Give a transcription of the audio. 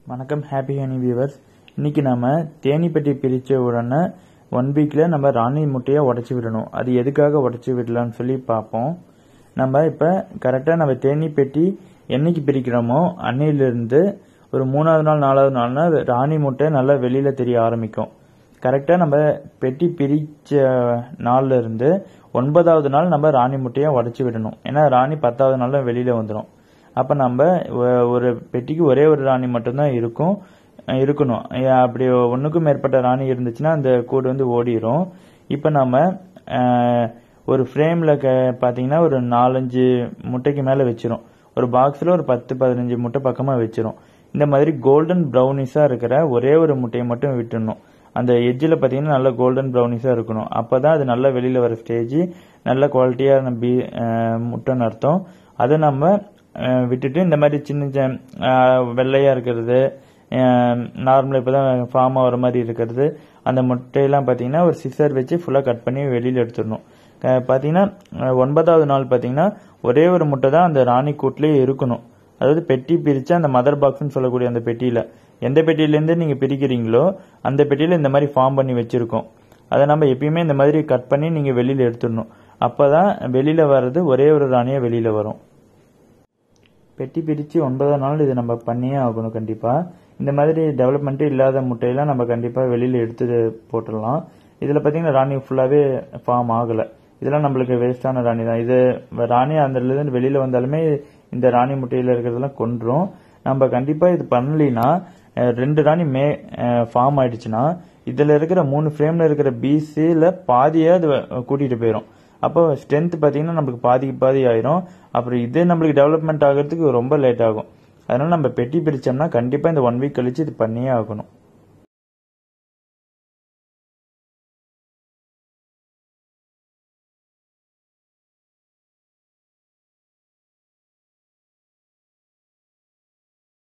வணக்கம் happy honey viewers இன்னைக்கு நாம தேனி பெட்டி பிரித்த உடனே ஒன் வீக்கில் நம்ம ராணி முட்டையை உடச்சி விடணும் அது எதுக்காக உடச்சி விடலாம்னு சொல்லி பார்ப்போம் நம்ம இப்போ கரெக்டாக நம்ம தேனி பெட்டி என்னைக்கு பிரிக்கிறோமோ அன்னையிலிருந்து ஒரு மூணாவது நாள் நாலாவது நாள்னா ராணி முட்டை நல்லா வெளியில் தெரிய ஆரம்பிக்கும் கரெக்டாக நம்ம பெட்டி பிரித்த நாள்ல இருந்து ஒன்பதாவது நாள் நம்ம ராணி முட்டையை உடச்சி விடணும் ஏன்னா ராணி பத்தாவது நாள்ல வெளியில் வந்துடும் அப்போ நம்ம ஒ- ஒரு பெட்டிக்கு ஒரே ஒரு ராணி மட்டும்தான் இருக்கும் அஹ் இருக்கணும் ஏன் அப்படி ஒன்றுக்கும் மேற்பட்ட ராணி இருந்துச்சுன்னா அந்த கூடு வந்து ஓடிரும் இப்போ நம்ம அஹ், ஒரு ஃப்ரேமில் க பார்த்தீங்கன்னா ஒரு நாலஞ்சு முட்டைக்கு மேலே வச்சிரும் ஒரு பாக்ஸில் ஒரு பத்து பதினஞ்சு முட்டை பக்கமாக வச்சிரும் இந்த மாதிரி கோல்டன் ப்ரௌனிஸாக இருக்கிற ஒரே ஒரு முட்டையை மட்டும் விட்டுடணும் அந்த எட்ஜில் பார்த்தீங்கன்னா நல்ல கோல்டன் ப்ரௌனிஸாக இருக்கணும் அப்போ தான் அது நல்லா வெளியில் வர ஸ்டேஜ் நல்ல குவாலிட்டியான பீ அஹ், முட்டைன்னு அர்த்தம் அதை நம்ம அஹ், விட்டுட்டு இந்த மாதிரி சின்ன சின்ன அஹ், வெள்ளையா இருக்கிறது நார்மலாக இப்போ தான் ஃபார்ம் ஆகிற மாதிரி இருக்கிறது அந்த முட்டையெல்லாம் பார்த்தீங்கன்னா ஒரு சிசர் வச்சு ஃபுல்லாக கட் பண்ணி வெளியில் எடுத்துடணும் க- பார்த்தீங்கன்னா அஹ், ஒன்பதாவது நாள் பார்த்தீங்கன்னா ஒரே ஒரு முட்டை தான் அந்த ராணி கூட்டிலே இருக்கணும் அதாவது பெட்டி பிரித்து அந்த மதர் பாக்ஸ்னு சொல்லக்கூடிய அந்த பெட்டியில் எந்த பெட்டியிலேருந்து நீங்கள் பிரிக்கிறீங்களோ அந்த பெட்டியில் இந்த மாதிரி ஃபார்ம் பண்ணி வச்சுருக்கோம் அதை நம்ம எப்பயுமே இந்த மாதிரி கட் பண்ணி நீங்கள் வெளியில் எடுத்துடணும் அப்போ தான் வெளியில் வர்றது ஒரே ஒரு ராணியாக வெளியில் வரும் பெட்டி பிரித்து ஒன்பதாம் நாள் இது நம்ம பண்ணியே ஆகணும் கண்டிப்பாக இந்த மாதிரி டெவலப்மெண்ட்டு இல்லாத முட்டையெல்லாம் நம்ம கண்டிப்பாக வெளியில் எடுத்து போட்டுடலாம் இதில் பார்த்தீங்கன்னா ராணி ஃபுல்லாகவே ஃபார்ம் ஆகலை இதெல்லாம் நம்மளுக்கு வேஸ்டான ராணி தான் இது ராணி அந்த இருந்து வெளியில் வந்தாலுமே இந்த ராணி முட்டையில் இருக்கிறதெல்லாம் கொன்றும் நம்ம கண்டிப்பாக இது பண்ணலினா அஹ், ரெண்டு ராணி மே ஃபார்ம் ஆயிடுச்சுன்னா இதில் இருக்கிற மூணு ஃப்ரேமில் இருக்கிற பீஸில் பாதியை அது கூட்டிகிட்டு போயிடும் அப்போ ஸ்ட்ரென்த் பார்த்தீங்கன்னா நம்மளுக்கு பாதிக்கு பாதி ஆயிரும் அப்புறம் இது நம்மளுக்கு டெவலப்மெண்ட் ஆகிறதுக்கு ரொம்ப லேட் ஆகும் அதனால நம்ம பெட்டி பிரிச்சோம்னா கண்டிப்பாக இந்த ஒன் வீக் கழிச்சு இது பண்ணியே ஆகணும்